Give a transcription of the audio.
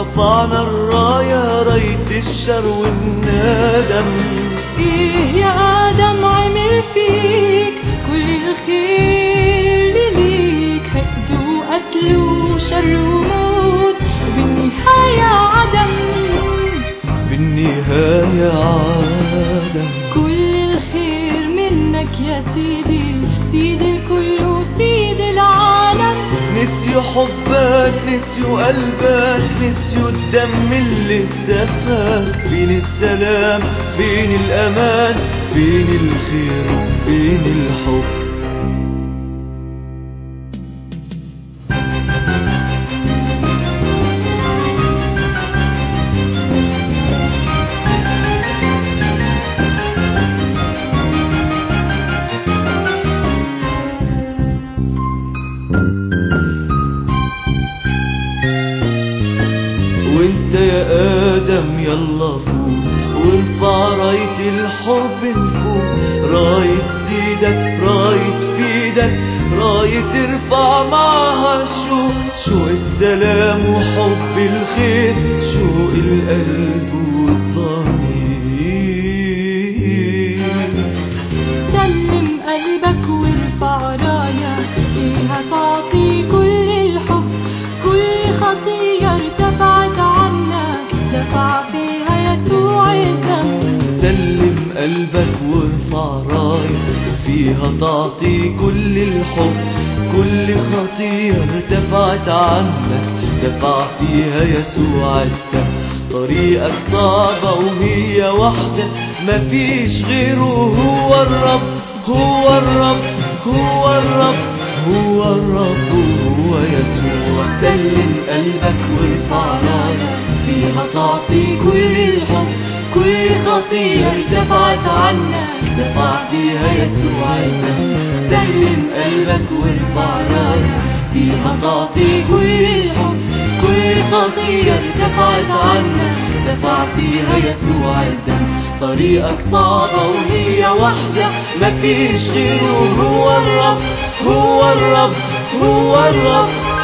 رفعنا الراية راية الشر والندم ايه يا ادم عمل فيك كل الخير اللي ليك حقد وقتل وشر وموت وبالنهاية عدم بالنهاية عدم كل الخير منك يا سيدي سيد الكل وسيد العالم نسيوا حبك نسيوا قلبك نسيوا الدم اللي اتسفك بين السلام بين الأمان بين الخير بين الحب وانت يا ادم يلا فوق وارفع راية الحب لفوق راية سيدك راية فيدك راية ترفع معها الشوق شوق السلام وحب الخير شوق القلب والضمير سلم قلبك وارفع راية فيها تعطي كل الحب كل خطية ارتفعت عنك دفع فيها يسوع الدم سلم قلبك وارفع راية فيها تعطي كل الحب كل خطية ارتفعت عنك دفع فيها يسوع الدم طريقك صعبة وهي واحدة مفيش غيره هو الرب هو الرب هو الرب هو الرب هو يسوع سلم قلبك وارفع راية فيها تعطي كل الحب كل خطية ارتفعت عنك دفع فيها يسوع الدم سلم قلبك وارفع راية فيها تعطي كل الحب كل خطية ارتفعت عنك دفع فيها يسوع الدم طريقك صعبة وهي واحدة مفيش غيره هو الرب هو الرب هو الرب